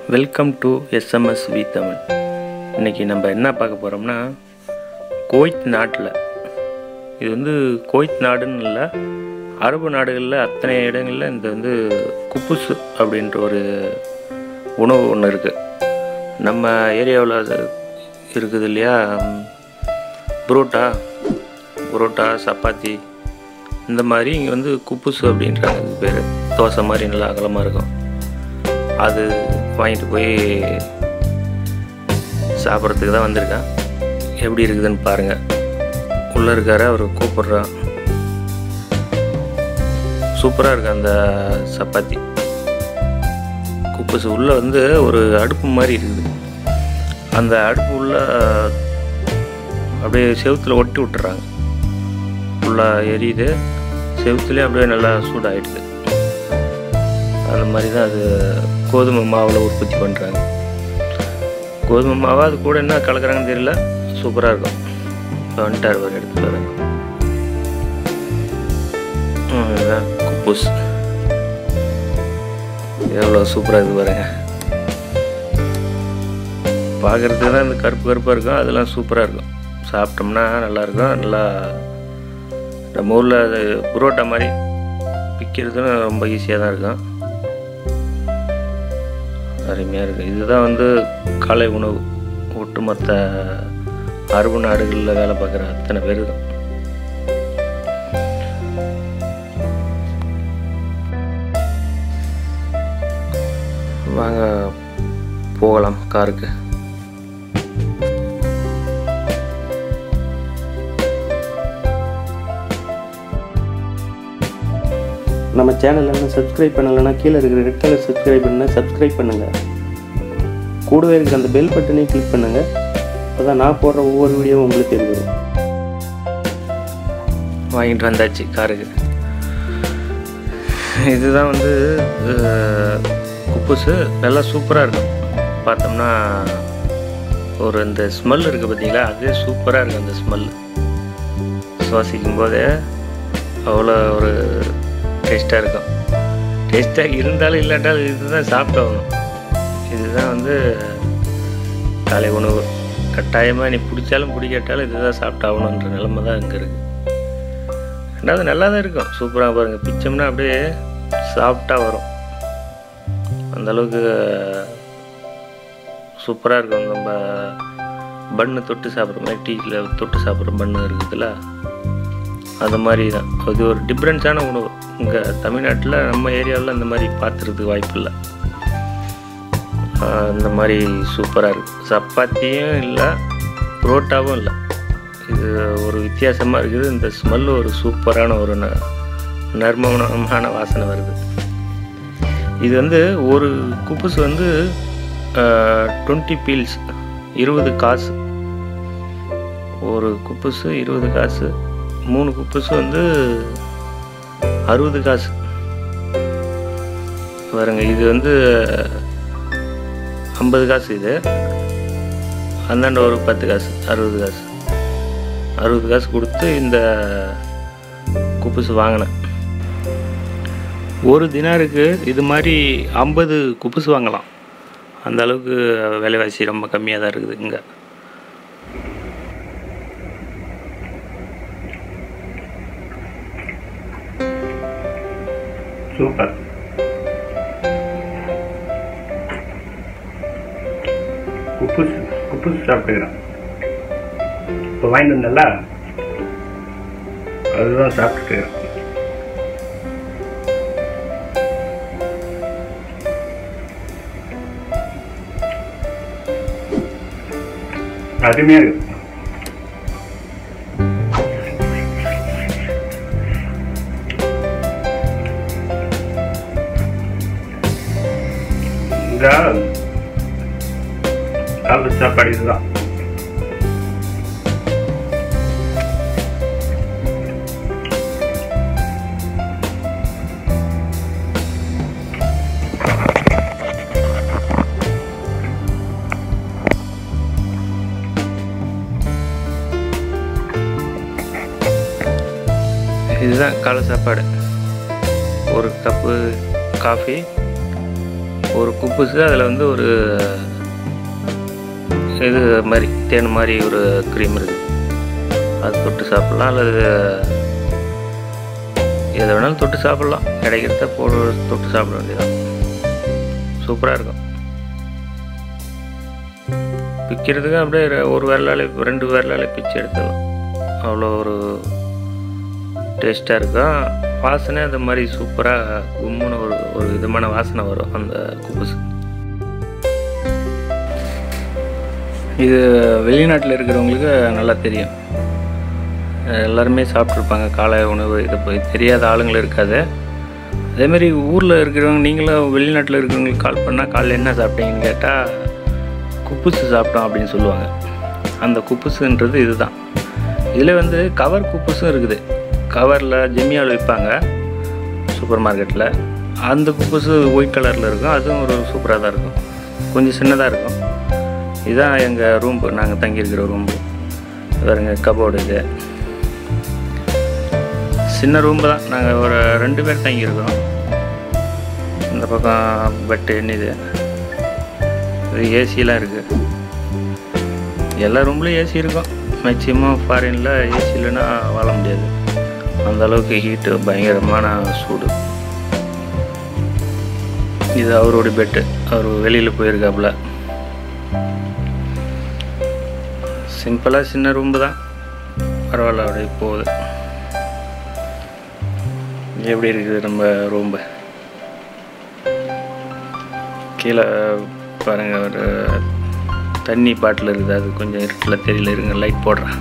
welcome to SMS V Tamil இன்றைக்கி நம்ம என்ன பார்க்க போகிறோம்னா குவைத் நாட்டில் இது வந்து குவைத் நாடுன்னு இல்லை அரபு நாடுகளில் அத்தனை இடங்களில் இந்த வந்து குப்புஸ் அப்படின்ற ஒரு உணவு ஒன்று இருக்குது நம்ம ஏரியாவில் அது இருக்குது இல்லையா புரோட்டா புரோட்டா சப்பாத்தி இந்த மாதிரி இங்கே வந்து குப்புஸ் அப்படின்றாங்க இது பேர் தோசை மாதிரி நல்லா அகலமாக இருக்கும் அது வாங்கிட்டு போய் சாப்பிட்றதுக்கு தான் வந்திருக்கேன் எப்படி இருக்குதுன்னு பாருங்கள் உள்ளே இருக்காரு அவர் கூப்பிட்றான் சூப்பராக இருக்கு அந்த சப்பாத்தி குப்பஸ் உள்ளே வந்து ஒரு அடுப்பு மாதிரி இருக்குது அந்த அடுப்பு உள்ள அப்படியே செவுத்தில் ஒட்டி விட்டுறாங்க ஃபுல்லாக எரியுது செவுத்துலேயே அப்படியே நல்லா சூடாகிடுது அந்த மாதிரி தான் அது கோதுமை மாவில் உற்பத்தி பண்ணுறாங்க கோதுமை மாவை அது கூட என்ன கலக்குறாங்கன்னு தெரியல சூப்பராக இருக்கும் இப்போ வந்துட்டார் ஒரு இடத்துல வர இதுதான் குப்பூஸ் எவ்வளோ சூப்பராக இருக்குது பாருங்க பார்க்குறதுக்கு தான் இந்த கருப்பு கருப்பாக இருக்கும் அதெல்லாம் சூப்பராக இருக்கும் சாப்பிட்டோம்னா நல்லாயிருக்கும் நல்லா நம்ம ஊரில் அது புரோட்டா மாதிரி விற்கிறதும் ரொம்ப ஈஸியாக தான் இருக்கும் அருமையாக இருக்குது இதுதான் வந்து காலை உணவு ஒட்டுமொத்த அரபு நாடுகளில் வேலை பார்க்குற அத்தனை பேர் இருக்கும் வாங்க போகலாம் காருக்கு நம்ம சேனல் என்ன சப்ஸ்கிரைப் பண்ணலைன்னா கீழே இருக்கிற ரெட் கலர் சப்ஸ்கிரைப் பண்ண சப்ஸ்கிரைப் பண்ணுங்கள் கூடவே இருக்கிற அந்த பெல் பட்டனையும் கிளிக் பண்ணுங்கள் அப்போ நான் போடுற ஒவ்வொரு வீடியோவும் உங்களுக்கு தெரியும் வாங்கிட்டு வந்தாச்சு காருக்கு இதுதான் வந்து அஹ், குப்புசு நல்லா சூப்பராக இருக்கும் பார்த்தோம்னா ஒரு இந்த ஸ்மெல் இருக்குது பார்த்தீங்களா அதே சூப்பராக இருக்கும் அந்த ஸ்மெல் சுவாசிக்கும் போதே அவ்வளோ ஒரு டேஸ்ட்டாக இருக்கும் டேஸ்ட்டாக இருந்தாலும் இல்லாட்டாலும் இதுதான் சாப்பிட்டாகணும் இதுதான் வந்து காலை உணவு கட்டாயமாக நீ பிடிச்சாலும் பிடிக்காட்டாலும் இதுதான் சாப்பிட்டாகணுன்ற நிலமை தான் இங்கே இருக்குது ரெண்டாவது நல்லா தான் இருக்கும் சூப்பராக பாருங்கள் பிச்சோம்னா அப்படியே சாஃப்டாக வரும் அந்த அளவுக்கு சூப்பராக இருக்கும் நம்ம பண்ணு தொட்டு சாப்பிட்ற மாதிரி டீயில் தொட்டு சாப்பிட்ற பண்ணு இருக்குதுல்ல அந்த மாதிரி தான் அது ஒரு டிஃப்ரென்ஸான உணவு இங்கே தமிழ்நாட்டில் நம்ம ஏரியாவில் அந்த மாதிரி பார்த்துறதுக்கு வாய்ப்பு இல்லை இந்த மாதிரி சூப்பராக இருக்குது சப்பாத்தியும் இல்லை புரோட்டாவும் இல்லை இது ஒரு வித்தியாசமாக இருக்குது இந்த ஸ்மெல்லு ஒரு சூப்பரான ஒரு ந நர்மமான வாசனை வருது இது வந்து ஒரு குப்புஸ் வந்து டுவெண்ட்டி பீல்ஸ் இருபது காசு ஒரு குப்புஸு இருபது காசு மூணு குப்புஸு வந்து அறுபது காசு பாருங்க இது வந்து ஐம்பது காசு இது அந்தாண்ட ஒரு பத்து காசு அறுபது காசு அறுபது காசு கொடுத்து இந்த குப்புஸ் வாங்கினேன் ஒரு தினாருக்கு இது மாதிரி ஐம்பது குப்புஸ் வாங்கலாம் அந்த அளவுக்கு விலைவாசி ரொம்ப கம்மியாக தான் இருக்குது இங்கே சூப்பர் குப்புஸ் குப்புஸ் சாப்பிட்டுக்கிறேன் இப்போ வாங்கிட்டு வந்தல அதுதான் சாப்பிட்டுட்டு அருமையாக இருக்கு இந்த காலை சாப்பாடு இதுதான் இதுதான் காலை சாப்பாடு ஒரு கப்பு காஃபி ஒரு குப்புசு அதில் வந்து ஒரு இது மாதிரி தேன் மாதிரி ஒரு க்ரீம் இருக்குது அது தொட்டு சாப்பிட்லாம் அல்லது எதை வேணாலும் தொட்டு சாப்பிட்லாம் கிடைக்கிறத போடு தொட்டு சாப்பிட வேண்டியதான் சூப்பராக இருக்கும் பிக்கிறதுக்கு அப்படியே ரெ- ஒரு விரலாலே ரெண்டு விரலாலே பிச்சு எடுத்துடலாம் அவ்வளோ ஒரு டேஸ்ட்டாக இருக்கும் வாசனை அந்த மாதிரி சூப்பராக கும்முன்னு ஒரு ஒரு விதமான வாசனை வரும் அந்த குப்புசு இது வெளிநாட்டில் இருக்கிறவங்களுக்கு நல்லா தெரியும் அஹ் எல்லாருமே சாப்பிட்ருப்பாங்க காலை உணவு இது போய் தெரியாத ஆளுங்களும் இருக்காது அதேமாரி ஊரில் இருக்கிறவங்க நீங்களும் வெளிநாட்டில் இருக்கிறவங்களுக்கு கால் பண்ணால் காலைல என்ன சாப்பிட்டீங்கன்னு கேட்டால் குப்புசு சாப்பிட்டோம் அப்படின்னு சொல்லுவாங்க அந்த குப்புசுன்றது இதுதான் இதில் வந்து கவர் குப்புசும் இருக்குது கவரில் ஜெமியாவில் விற்பாங்க சூப்பர் மார்க்கெட்டில் அந்த குப்புசு ஒயிட் கலரில் இருக்கும் அதுவும் ஒரு சூப்பராக தான் இருக்கும் கொஞ்சம் சின்னதாக இருக்கும் இதுதான் எங்கள் ரூம் நாங்கள் தங்கியிருக்கிற ரூம் வேறுங்க கபோர்டு இது சின்ன ரூம் தான் நாங்கள் ஒரு ரெண்டு பேர் தங்கியிருக்கோம் இந்த பக்கம் பெட்டு இது இது ஏசிலாம் இருக்குது எல்லா ரூம்லேயும் ஏசி இருக்கும் மேக்ஸிமம் ஃபாரினில் ஏசி இல்லைன்னா வாழ முடியாது அந்த அளவுக்கு ஹீட்டு பயங்கரமான சூடு இது அவரோட பெட்டு அவர் வெளியில் போயிருக்காப்புல சிம்பிளாக சின்ன ரூம்பு தான் பரவாயில்ல அப்படியே போகுது எப்படி இருக்குது நம்ம ரூம்பு கீழே பாருங்கள் ஒரு தண்ணி பாட்டில் இருக்குது அது கொஞ்சம் இருட்டில் தெரியல இருங்க லைட் போடுறேன்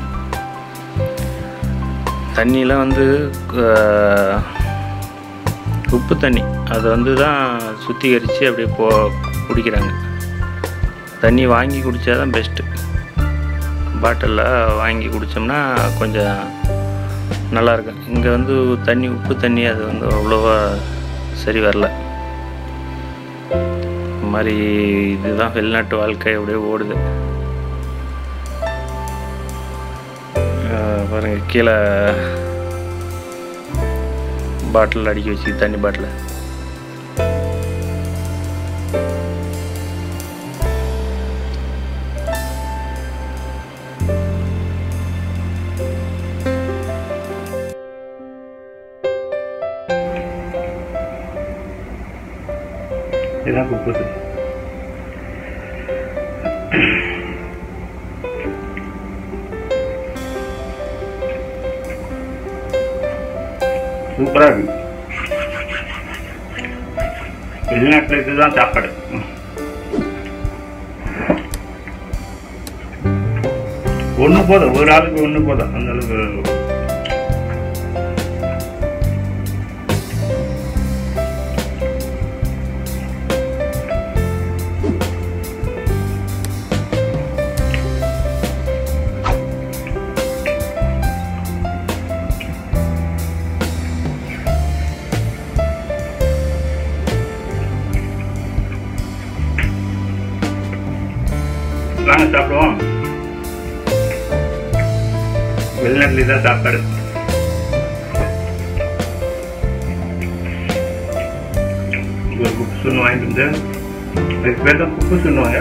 தண்ணியெலாம் வந்து அஹ், உப்பு தண்ணி அதை வந்து தான் சுத்திகரித்து அப்படியே போ குடிக்கிறாங்க தண்ணி வாங்கி குடித்தா தான் பெஸ்ட்டு பாட்டிலில் வாங்கி குடித்தோம்னா கொஞ்சம் நல்லாயிருக்கும் இங்கே வந்து தண்ணி உப்பு தண்ணி அது வந்து அவ்வளோவா சரி வரல இந்த மாதிரி இதுதான் வெளிநாட்டு வாழ்க்கை அப்படியே ஓடுது அஹ் பாருங்க கீழே பாட்டில் அடிக்க வச்சு தண்ணி பாட்டில் இதுதான் குப்பது சூப்பராக இருக்கு வெளிநாட்டில் இதுதான் சாப்பாடு ஒன்று போதும் ஒரு ஆளுக்கு ஒன்று போதும் அந்த அளவுக்கு வாங்க சாப்பிடுவோம் வெளிநாட்டில் தான் சாப்பாடு ஒரு குப்புசுன்னு வாங்கிட்டு வந்து அதுக்கு பேர் தான் குப்பு சொல்லுவாங்க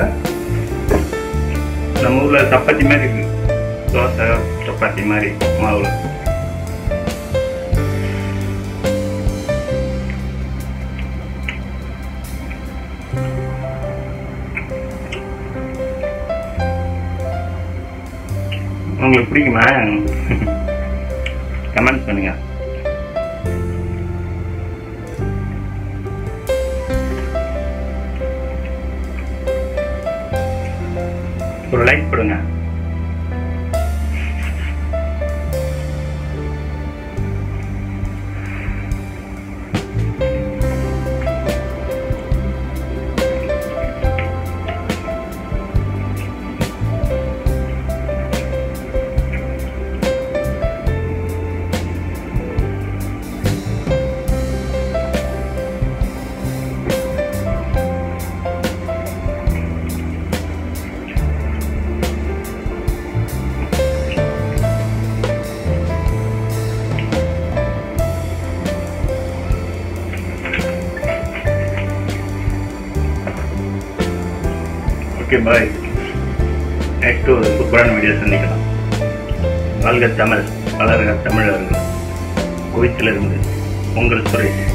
நம்ம ஊரில் சப்பாத்தி மாதிரி இருக்கு தோசை சப்பாத்தி மாதிரி மாவுல உங்களுக்கு பிடிக்குமா கமெண்ட் பண்ணுங்க ஒரு லைக் போடுங்க ஓகே பாய் நெக்ஸ்ட் ஒரு சூப்பரான வீடியோ சந்திக்கலாம் வாழ்க தமிழ் வளர்க தமிழர்கள் குவைத்திலிருந்து உங்கள் சுரேஷ்